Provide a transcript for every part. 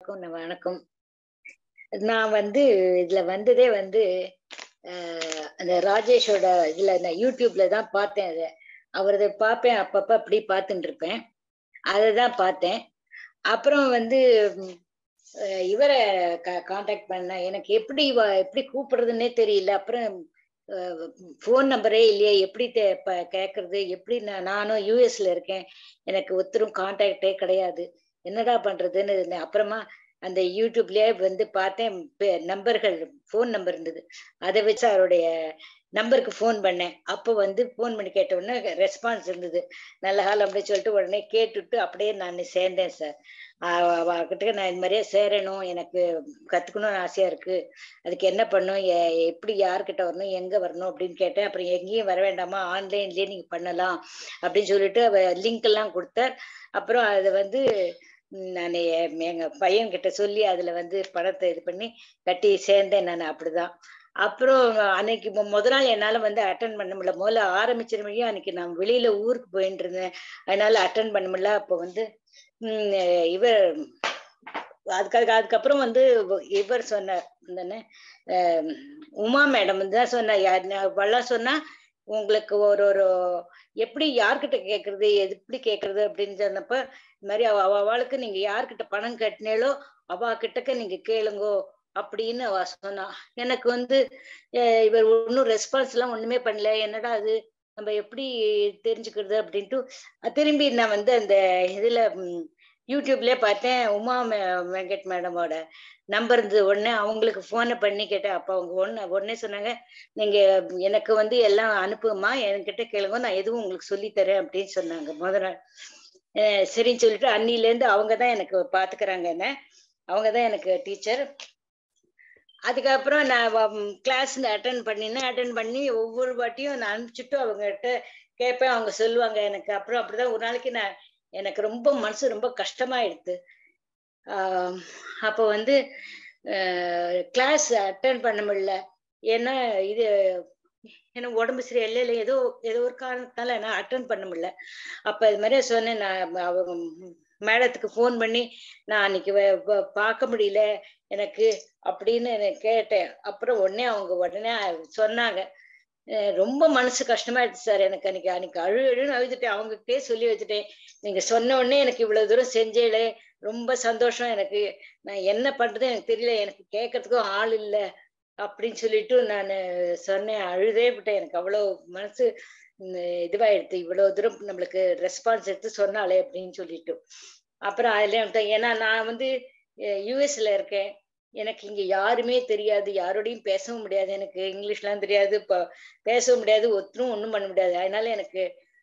எல்லாருக்கும் ந- வணக்கம் நான் வந்து இதுல வந்ததே வந்து அஹ், அந்த ராஜேஷோட இதுல நான் யூடியூப்ல தான் பார்த்தேன் அதை அவரது பார்ப்பேன் அப்பப்ப அப்படி பார்த்துட்டு இருப்பேன் அதை தான் பார்த்தேன் அப்புறம் வந்து ம், அஹ், இவரை காண்டாக்ட் பண்ணேன் எனக்கு எப்படி இவ- எப்படி கூப்பிடுறதுன்னே தெரியல அப்புறம் ஃபோன் நம்பரே இல்லையே எப்படி தே- ப- கேட்கறது எப்படி நான் நானும் யூஎஸ்ல இருக்கேன் எனக்கு ஒருத்தரும் காண்டாக்டே கிடையாது என்னடா பண்றதுன்னு இருந்தேன் அப்புறமா அந்த யூடியூப்லயே வந்து பார்த்தேன் நம்பர்கள் ஃபோன் நம்பர் இருந்தது அதை வச்சு அவருடைய நம்பருக்கு ஃபோன் பண்ணேன் அப்போ வந்து ஃபோன் பண்ணி கேட்ட உடனே ரெஸ்பான்ஸ் இருந்தது நல்ல காலம் அப்படின்னு சொல்லிட்டு உடனே கேட்டுட்டு அப்படியே நான் சேர்ந்தேன் சார் அவகிட்ட நான் இது மாதிரியே சேரணும் எனக்கு கத்துக்கணும்னு ஆசையா இருக்கு அதுக்கு என்ன பண்ணும் எ- எப்படி யார்கிட்ட வரணும் எங்க வரணும் அப்படின்னு கேட்டேன் அப்புறம் எங்கேயும் வர வேண்டாமா ஆன்லைன்லயே நீங்க பண்ணலாம் அப்படின்னு சொல்லிட்டு அவ லிங்க் எல்லாம் கொடுத்தார் அப்புறம் அதை வந்து நான் எங்க பையன் கிட்ட சொல்லி அதுல வந்து பணத்தை இது பண்ணி கட்டி சேர்ந்தேன் நான் அப்படிதான் அப்புறம் அன்னைக்கு மொ- முத நாள் என்னால வந்து அட்டன் பண்ண முடியல முதல்ல ஆரம்பிச்சிட முடியும் அன்னைக்கு நான் வெளியில ஊருக்கு போயிட்டு இருந்தேன் அதனால அட்டன் பண்ண முடியல அப்போ வந்து உம் இவர் அதுக்கு அதுக்கு- அதுக்கப்புறம் வந்து இவர் சொன்னார் என்னன்னு அஹ் உமா மேடம் தான் சொன்னா வள்ளம் சொன்னா உங்களுக்கு ஒரு ஒரு எப்படி யார்கிட்ட கேக்குறது எது எப்படி கேக்குறது அப்படின்னு சொன்னப்ப இந்த மாதிரி அவ அவ- அவளுக்கு நீங்க யார்கிட்ட பணம் கட்டினேலோ அவ கிட்டக்க நீங்க கேளுங்கோ அப்படின்னு அவ சொன்னா எனக்கு வந்து அஹ் இவர் ஒன்னும் ரெஸ்பான்ஸ் எல்லாம் ஒண்ணுமே பண்ணல என்னடா அது நம்ம எப்படி தெரிஞ்சுக்கிறது அப்படின்ட்டு அஹ் திரும்பி நான் வந்து அந்த இதுல ம், யூடியூப்லயே பார்த்தேன் உமா மே- வெங்கட் மேடமோட நம்பர் இருந்தது உடனே அவங்களுக்கு போனை பண்ணி கேட்டேன் அப்ப அவங்க ஒன்னு உடனே சொன்னாங்க நீங்க எனக்கு வந்து எல்லாம் அனுப்புமா என்கிட்ட கேளுங்க நான் எதுவும் உங்களுக்கு சொல்லி தரேன் அப்படின்னு சொன்னாங்க முத நாள் அஹ் சரின்னு சொல்லிட்டு அன்னில இருந்து அவங்க தான் எனக்கு பாத்துக்கிறாங்க என்ன அவங்க தான் எனக்கு டீச்சர் அதுக்கப்புறம் நான் கிளாஸ் அட்டன் பண்ணினேன் அட்டன் பண்ணி ஒவ்வொரு வாட்டியும் நான் அனுப்பிச்சுட்டு அவங்ககிட்ட கேட்பேன் அவங்க சொல்லுவாங்க எனக்கு அப்புறம் அப்படிதான் ஒரு நாளைக்கு நான் எனக்கு ரொம்ப மனசு ரொம்ப கஷ்டமாயிடுது ஆஹ் அப்போ வந்து கிளாஸ் அட்டன் பண்ண முடியல ஏன்னா இது எனக்கு உடம்பு சரியில்லை இல்லை ஏதோ ஏதோ ஒரு காரணத்தால நான் அட்டன் பண்ண முடியல அப்ப இது மாதிரி சொன்னேன் நான் அவங்க மேடத்துக்கு ஃபோன் பண்ணி நான் அன்னைக்கு வ- வ- பார்க்க முடியல எனக்கு அப்படின்னு நான் கேட்டேன் அப்புறம் உடனே அவங்க உடனே சொன்னாங்க அஹ் ரொம்ப மனசு கஷ்டமாயிடுச்சு சார் எனக்கு அன்னைக்கு அன்னைக்கு அழு அழுன்னு அழுதுட்டேன் அவங்ககிட்டயே சொல்லி வச்சுட்டேன் நீங்க சொன்ன உடனே எனக்கு இவ்வளவு தூரம் செஞ்சேலே ரொம்ப சந்தோஷம் எனக்கு நான் என்ன பண்றது எனக்கு தெரியல எனக்கு கேட்கறதுக்கும் ஆள் இல்லை அப்படின்னு சொல்லிட்டு நான் சொன்னேன் அழுதே விட்டேன் எனக்கு அவ்வளவு மனசு உம், இதுவாயிடுது இவ்வளவு தூரம் நம்மளுக்கு ரெஸ்பான்ஸ் எடுத்து சொன்னாலே அப்படின்னு சொல்லிட்டு அப்புறம் அதுல விட்டேன். ஏன்னா நான் வந்து யூஎஸ்ல இருக்கேன் எனக்கு இங்க யாருமே தெரியாது யாரோடையும் பேசவும் முடியாது எனக்கு இங்கிலீஷ்லாம் தெரியாது இப்போ பேசவும் முடியாது ஒருத்தரும் ஒண்ணும் பண்ண முடியாது அதனால எனக்கு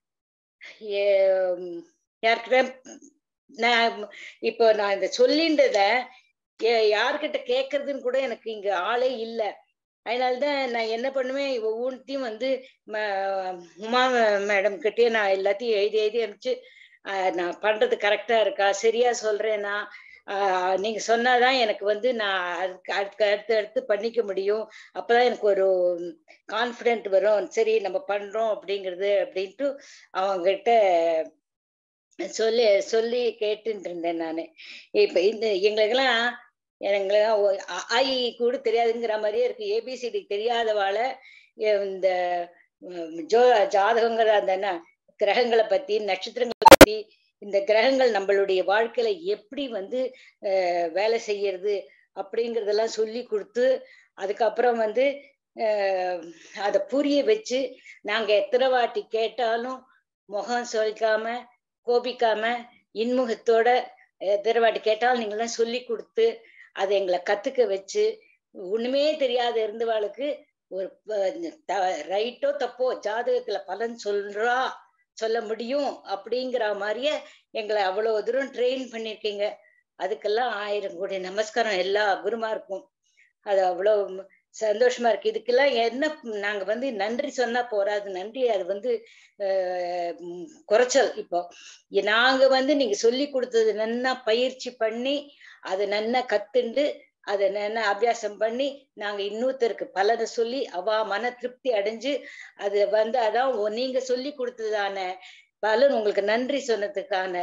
ஏ- யார்கிட்ட நான் இப்போ நான் இந்த சொல்லின்றத ஏ- யார்கிட்ட கேட்கறதுன்னு கூட எனக்கு இங்க ஆளே இல்லை அதனாலதான் நான் என்ன பண்ணுவேன் ஒவ்வொன்றையும் வந்து ம- உமா மேடம் கிட்டயே நான் எல்லாத்தையும் எழுதி எழுதி அனுப்பிச்சு ஆஹ் நான் பண்றது கரெக்டா இருக்கா சரியா சொல்றேனா ஆஹ் நீங்க சொன்னாதான் எனக்கு வந்து நான் அதுக்கு அதுக்கு அடுத்து அடுத்து பண்ணிக்க முடியும் அப்பதான் எனக்கு ஒரு கான்ஃபிடென்ட் வரும் சரி நம்ம பண்றோம் அப்படிங்கிறது அப்படின்ட்டு அவங்க கிட்ட சொல்லி சொல்லி கேட்டுட்டு இருந்தேன் நானு இப்ப இந்த எங்களுக்கெல்லாம் எங்களுக்கெல்லாம் ஒ- அ- ஆ, இ கூட தெரியாதுங்கிற மாதிரியே இருக்கு ஏபிசிடி தெரியாதவாள எ- இந்த உம், ஜோ ஜாதகங்கிற அந்த என்ன கிரகங்களை பத்தி நட்சத்திரங்களை பத்தி இந்த கிரகங்கள் நம்மளுடைய வாழ்க்கையில எப்படி வந்து அஹ், வேலை செய்யறது அப்படிங்கறதெல்லாம் சொல்லி கொடுத்து அதுக்கப்புறம் வந்து அஹ், அதை புரிய வச்சு நாங்க எத்தனை வாட்டி கேட்டாலும் முகம் சொல்லிக்காம கோபிக்காம இன்முகத்தோட எத்தனை வாட்டி கேட்டாலும் நீங்களாம் சொல்லி கொடுத்து அதை எங்களை கத்துக்க வச்சு ஒண்ணுமே தெரியாத இருந்தவாளுக்கு ஒரு ரைட்டோ தப்போ ஜாதகத்துல பலன் சொல்றா சொல்ல முடியும் அப்படிங்கிற மாதிரியே எங்களை அவ்வளவு தூரம் ட்ரெயின் பண்ணிருக்கீங்க அதுக்கெல்லாம் ஆயிரம் கோடி நமஸ்காரம் எல்லா குருமாருக்கும் அது அவ்வளவு சந்தோஷமா இருக்கு இதுக்கெல்லாம் என்ன நாங்க வந்து நன்றி சொன்னா போறாது நன்றி அது வந்து ஆஹ் உம் குறைச்சல் இப்போ இ- நாங்க வந்து நீங்க சொல்லி கொடுத்தது நன்னா பயிற்சி பண்ணி அதை நன்னா கத்துண்டு அதை நன்னா அபியாசம் பண்ணி நாங்க இன்னொருத்தருக்கு பலனை சொல்லி அவ மன திருப்தி அடைஞ்சு அது வந்து அதான் ஒ- நீங்க சொல்லி கொடுத்ததான பலன் உங்களுக்கு நன்றி சொன்னதுக்கான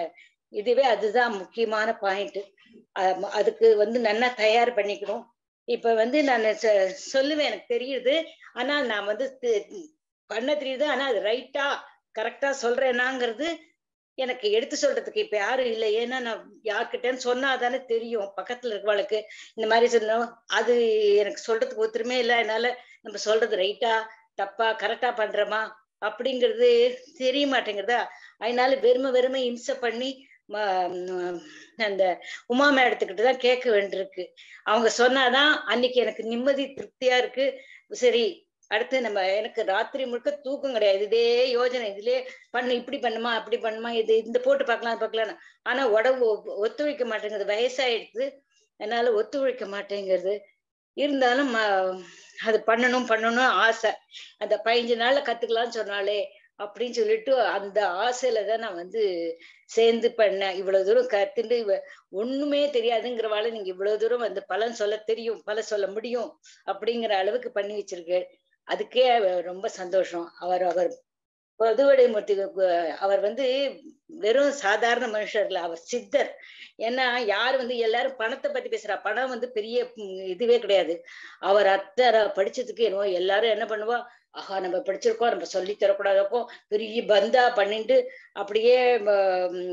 இதுவே அதுதான் முக்கியமான பாயிண்ட் அதுக்கு வந்து நல்லா தயார் பண்ணிக்கணும் இப்ப வந்து நான் சொ- சொல்லுவேன் எனக்கு தெரியுது ஆனா நான் வந்து தி- பண்ண தெரியுது ஆனா அது ரைட்டா கரெக்டா சொல்றேனாங்கிறது எனக்கு எடுத்து சொல்றதுக்கு இப்ப யாரும் இல்லை ஏன்னா நான் யார்கிட்டன்னு சொன்னாதானே தெரியும் பக்கத்துல இருக்கவளுக்கு இந்த மாதிரி சொன்னோம் அது எனக்கு சொல்றதுக்கு ஒத்துருமே இல்லை அதனால நம்ம சொல்றது ரைட்டா தப்பா கரெக்டா பண்றோமா அப்படிங்கிறது தெரிய மாட்டேங்குதா அதனால வெறுமை வெறுமை இம்சை பண்ணி ம- ம், அந்த உமா மேடத்துக்கிட்ட தான் கேட்க வேண்டியிருக்கு அவங்க சொன்னாதான் அன்னைக்கு எனக்கு நிம்மதி திருப்தியா இருக்கு சரி அடுத்து நம்ம எனக்கு ராத்திரி முழுக்க தூக்கம் கிடையாது இதே யோஜனை இதுலயே பண்ணு இப்படி பண்ணுமா அப்படி பண்ணுமா இது இந்த போட்டு பார்க்கலாம் அது பார்க்கலாம் ஆனா உடம்பு ஒ- ஒத்துழைக்க மாட்டேங்குது வயசாயிடுது அதனால ஒத்துழைக்க மாட்டேங்கிறது இருந்தாலும் ம- அது பண்ணணும் பண்ணணும் ஆசை அந்த பதினஞ்சு நாள்ல கத்துக்கலாம்னு சொன்னாலே அப்படின்னு சொல்லிட்டு அந்த ஆசையில தான் நான் வந்து சேர்ந்து பண்ணேன் இவ்வளவு தூரம் கத்துண்டு இவ- ஒண்ணுமே தெரியாதுங்கிறவால நீங்க இவ்வளவு தூரம் வந்து பலன் சொல்ல தெரியும் பல சொல்ல முடியும் அப்படிங்கிற அளவுக்கு பண்ணி வச்சிருக்கு அதுக்கே அவ- ரொம்ப சந்தோஷம் அவர் அவர் பொதுவடைமூர்த்தி கு- அவர் வந்து வெறும் சாதாரண மனுஷர் இல்ல அவர் சித்தர் ஏன்னா யார் வந்து எல்லாரும் பணத்தை பத்தி பேசுறா பணம் வந்து பெரிய ம், இதுவே கிடையாது அவர் அத்தனை படிச்சதுக்கு என்னவோ எல்லாரும் என்ன பண்ணுவா ஆஹா நம்ம படிச்சிருக்கோம் நம்ம சொல்லி தரக்கூடாதப்போ பெரிய பந்தா பண்ணிட்டு அப்படியே ம்,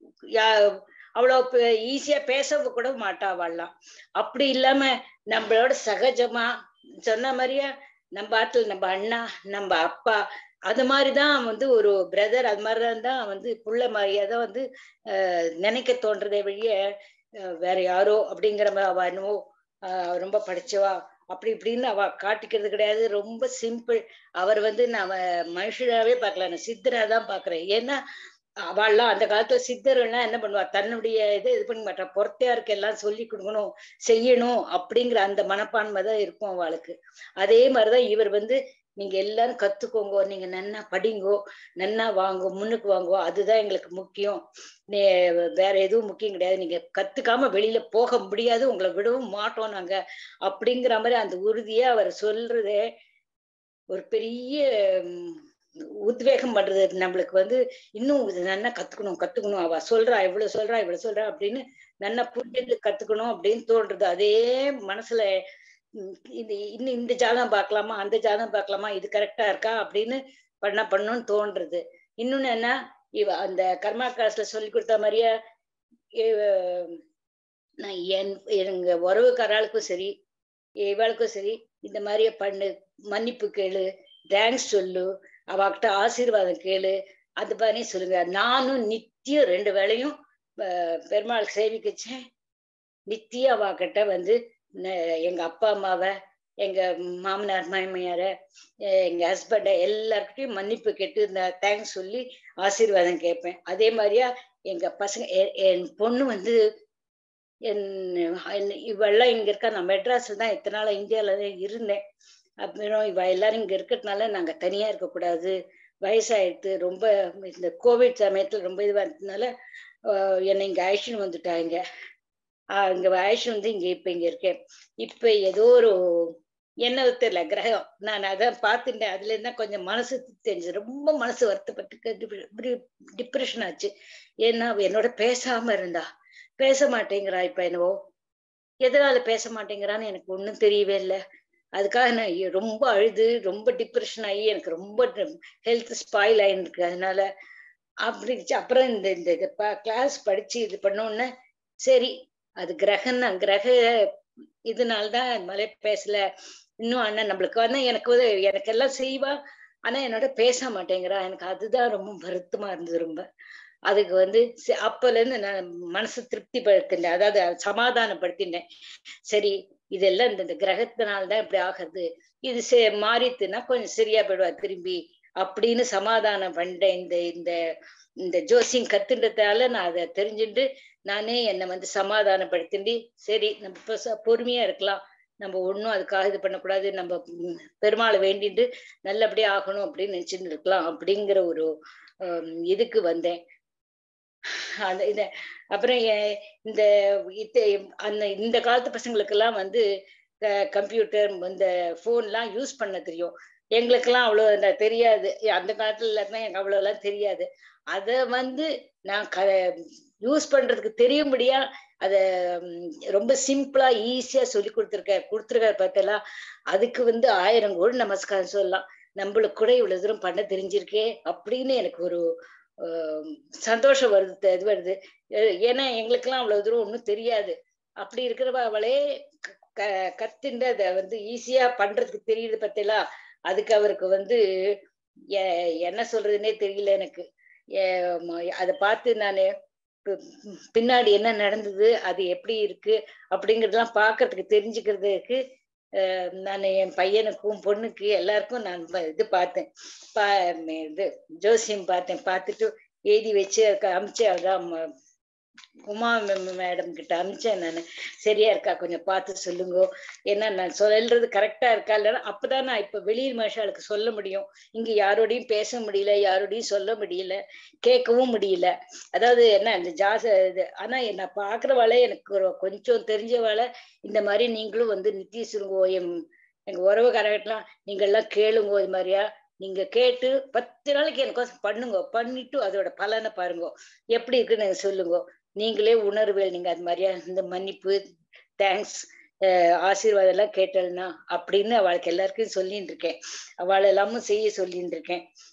யா- அவ்வளவு ஈஸியா பேச கூட மாட்டா வாழலாம் அப்படி இல்லாம நம்மளோட சகஜமா சொன்ன மாதிரியே நம்ம ஆத்துல நம்ம அண்ணா நம்ம அப்பா அது மாதிரிதான் வந்து ஒரு பிரதர் அது மாதிரிதான் தான் வந்து புள்ள மாதிரியே தான் வந்து அஹ், நினைக்க தோன்றதே வழிய அஹ், வேற யாரோ அப்படிங்கிற மாதிரி அவ என்னவோ ஆஹ், ரொம்ப படிச்சவா அப்படி இப்படின்னு அவ காட்டிக்கிறது கிடையாது ரொம்ப சிம்பிள் அவர் வந்து நாம மனுஷனாவே பார்க்கல நான் சித்தரா தான் பாக்குறேன் ஏன்னா அவள்லாம் அந்த காலத்துல சித்தர்கள்லாம் என்ன பண்ணுவா தன்னுடைய இதை இது பண்ண மாட்டா பொறுத்தையாருக்கு எல்லாம் சொல்லி கொடுக்கணும் செய்யணும் அப்படிங்கிற அந்த மனப்பான்மை தான் இருக்கும் அவளுக்கு அதே மாதிரிதான் இவர் வந்து நீங்க எல்லாரும் கத்துக்கோங்க நீங்க நன்னா படிங்கோ நன்னா வாங்கோ முன்னுக்கு வாங்கோ அதுதான் எங்களுக்கு முக்கியம் நே வேற எதுவும் முக்கியம் கிடையாது நீங்க கத்துக்காம வெளியில போக முடியாது உங்களை விடவும் மாட்டோம் நாங்க அப்படிங்கிற மாதிரி அந்த உறுதியா அவர் சொல்றதே ஒரு பெரிய ம், உத்வேகம் பண்றது நம்மளுக்கு வந்து இன்னும் இது நல்லா கத்துக்கணும் கத்துக்கணும் அவ சொல்றா இவ்வளவு சொல்றா இவ்வளவு சொல்றா அப்படின்னு நல்லா புரிஞ்சு கத்துக்கணும் அப்படின்னு தோன்றது அதே மனசுல ம், இது இன்னும் இந்த ஜாதகம் பார்க்கலாமா அந்த ஜாதகம் பார்க்கலாமா இது கரெக்டா இருக்கா அப்படின்னு பண்ண பண்ணணும்னு தோன்றது இன்னொன்னு என்ன இவ அந்த கர்மா கிளாஸ்ல சொல்லி கொடுத்த மாதிரியே இவ- நான் என் எங்க உறவுக்காராளுக்கும் சரி இவளுக்கும் சரி இந்த மாதிரியே பண்ணு மன்னிப்பு கேளு தேங்க்ஸ் சொல்லு அவகிட்ட ஆசீர்வாதம் கேளு அது மாதிரி சொல்லுங்க நானும் நித்தியம் ரெண்டு வேளையும் அஹ், பெருமாள் சேவிக்கச்சேன் நித்தியம் அவகிட்ட வந்து ந- எங்க அப்பா அம்மாவை எங்க மாமனார் மாமியார அஹ் எங்க ஹஸ்பண்ட எல்லார்கிட்டயும் மன்னிப்பு கேட்டு இந்த தேங்க்ஸ் சொல்லி ஆசீர்வாதம் கேட்பேன் அதே மாதிரியா எங்க பசங்க எ- என் பொண்ணு வந்து என் என் இவெல்லாம் இங்க இருக்கா நான் மெட்ராஸ்ல தான் இத்தனை நாள் இந்தியால தான் இருந்தேன் அப்புறம் இவ எல்லாரும் இங்க இருக்கிறதுனால நாங்க தனியா இருக்கக்கூடாது வயசாயிடுத்து ரொம்ப இந்த கோவிட் சமயத்துல ரொம்ப இதுவா இருந்ததுனால ஆஹ் என்னை இங்க அழைச்சின்னு வந்துட்டாங்க ஆஹ் இங்க அழைச்சின்னு வந்து இங்க இப்ப இங்க இருக்கேன் இப்ப ஏதோ ஒரு என்ன தெரியல கிரகம் நான் அதான் பார்த்துட்டேன் அதுல இருந்தா கொஞ்சம் மனசு தெரிஞ்சது ரொம்ப மனசு வருத்தப்பட்டு டிப்ரெஷன் ஆச்சு ஏன்னா அவ என்னோட பேசாம இருந்தா பேச மாட்டேங்கிறா இப்ப என்னவோ எதனால பேச மாட்டேங்கிறான்னு எனக்கு ஒண்ணும் தெரியவே இல்லை அதுக்காக நான் ஐயோ, ரொம்ப அழுது ரொம்ப டிப்ரெஷன் ஆகி எனக்கு ரொம்ப ஹெல்த் ஸ்பாயில் ஆயிருக்கு அதனால அப்படி இருந்துச்சு. அப்புறம் இந்த இந்த கிளாஸ் படிச்சு இது பண்ணோன்னே சரி அது கிரகம் தான் கிரக இதனால்தான் மலை பேசல இன்னும் அண்ணன் நம்மளுக்கு வந்து எனக்கு வந்து எனக்கு எல்லாம் செய்வா ஆனா என்னோட பேச மாட்டேங்கிறா எனக்கு அதுதான் ரொம்ப வருத்தமா இருந்தது ரொம்ப அதுக்கு வந்து ச- அப்பல இருந்து நான் மனசு திருப்தி படுத்தினேன் அதாவது சமாதானப்படுத்தினேன் சரி இதெல்லாம் இந்த இந்த கிரகத்தினால்தான் இப்படி ஆகுது இது சே மாறித்துன்னா கொஞ்சம் சரியா போயிடுவா திரும்பி அப்படின்னு சமாதானம் பண்ணிட்டேன் இந்த இந்த இந்த ஜோசியம் கத்துன்றதால நான் அதை தெரிஞ்சுட்டு நானே என்னை வந்து சமாதானப்படுத்திண்டு சரி நம்ம இப்ப ச- பொறுமையா இருக்கலாம் நம்ம ஒண்ணும் அதுக்காக இது பண்ணக்கூடாது நம்ம ம், பெருமாளை வேண்டிட்டு நல்லபடியா ஆகணும் அப்படின்னு நினைச்சுட்டு இருக்கலாம் அப்படிங்கிற ஒரு ஹம், இதுக்கு வந்தேன் அந்த இத அப்புறம் எ- இந்த இத்த- அந்த இந்த காலத்து பசங்களுக்கெல்லாம் வந்து கம்ப்யூட்டர் இந்த போன்லாம் யூஸ் பண்ண தெரியும் எங்களுக்கெல்லாம் அவ்வளவு ந- தெரியாது அந்த காலத்துல இருந்தா எனக்கு அவ்வளவு எல்லாம் தெரியாது அத வந்து நான் க யூஸ் பண்றதுக்கு தெரியும்படியா அத ரொம்ப சிம்பிளா ஈஸியா சொல்லி கொடுத்துருக்க கொடுத்துருக்காரு பார்த்தலா அதுக்கு வந்து ஆயிரம் கோடி நமஸ்காரம் சொல்லலாம் நம்மளுக்கு கூட இவ்வளவு தூரம் பண்ண தெரிஞ்சிருக்கே அப்படின்னு எனக்கு ஒரு சந்தோஷம் வருது இது வருது ஏன்னா எங்களுக்கெல்லாம் அவ்வளவு தூரம் ஒன்றும் தெரியாது அப்படி இருக்கிறவ அவளே க கத்துண்டு அதை வந்து ஈஸியா பண்றதுக்கு தெரியுது பத்திலாம் அதுக்கு அவருக்கு வந்து என்ன சொல்றதுன்னே தெரியல எனக்கு அதை பார்த்து நான் பின்னாடி என்ன நடந்தது அது எப்படி இருக்கு அப்படிங்கறதெல்லாம் பாக்குறதுக்கு தெரிஞ்சுக்கிறதுக்கு நான் என் பையனுக்கும் பொண்ணுக்கு எல்லாருக்கும் நான் இது பார்த்தேன் பா இது ஜோசியம் பார்த்தேன் பார்த்துட்டு எழுதி வச்சு அமிச்சேன் அதான் உமா மேடம் கிட்ட அமிச்சேன் நான் சரியா இருக்கா கொஞ்சம் பார்த்து சொல்லுங்க ஏன்னா நான் சொல்றது கரெக்டா இருக்கா இல்லைன்னா அப்பதான் நான் இப்ப வெளியில் மனுஷாளுக்கு சொல்ல முடியும் இங்க யாரோடையும் பேச முடியல யாரோடையும் சொல்ல முடியல கேட்கவும் முடியல அதாவது என்ன இந்த ஜாச இது ஆனா நான் பாக்குறவாளே எனக்கு ஒரு கொஞ்சம் தெரிஞ்சவாள இந்த மாதிரி நீங்களும் வந்து நித்திய சுருங்கோ எம் எங்க உறவுக்காரங்கட்டலாம் நீங்க எல்லாம் கேளுங்கோ இது மாதிரியா நீங்க கேட்டு பத்து நாளைக்கு எனக்கு பண்ணுங்க பண்ணிட்டு அதோட பலனை பாருங்க எப்படி இருக்குன்னு சொல்லுங்க நீங்களே உணர்வேல் நீங்க அது மாதிரியா இந்த மன்னிப்பு தேங்க்ஸ் ஆசீர்வாதம் எல்லாம் கேட்டல்னா அப்படின்னு அவளுக்கு எல்லாருக்கும் சொல்லிட்டு இருக்கேன் அவள் எல்லாமும் செய்ய சொல்லிட்டு இருக்கேன்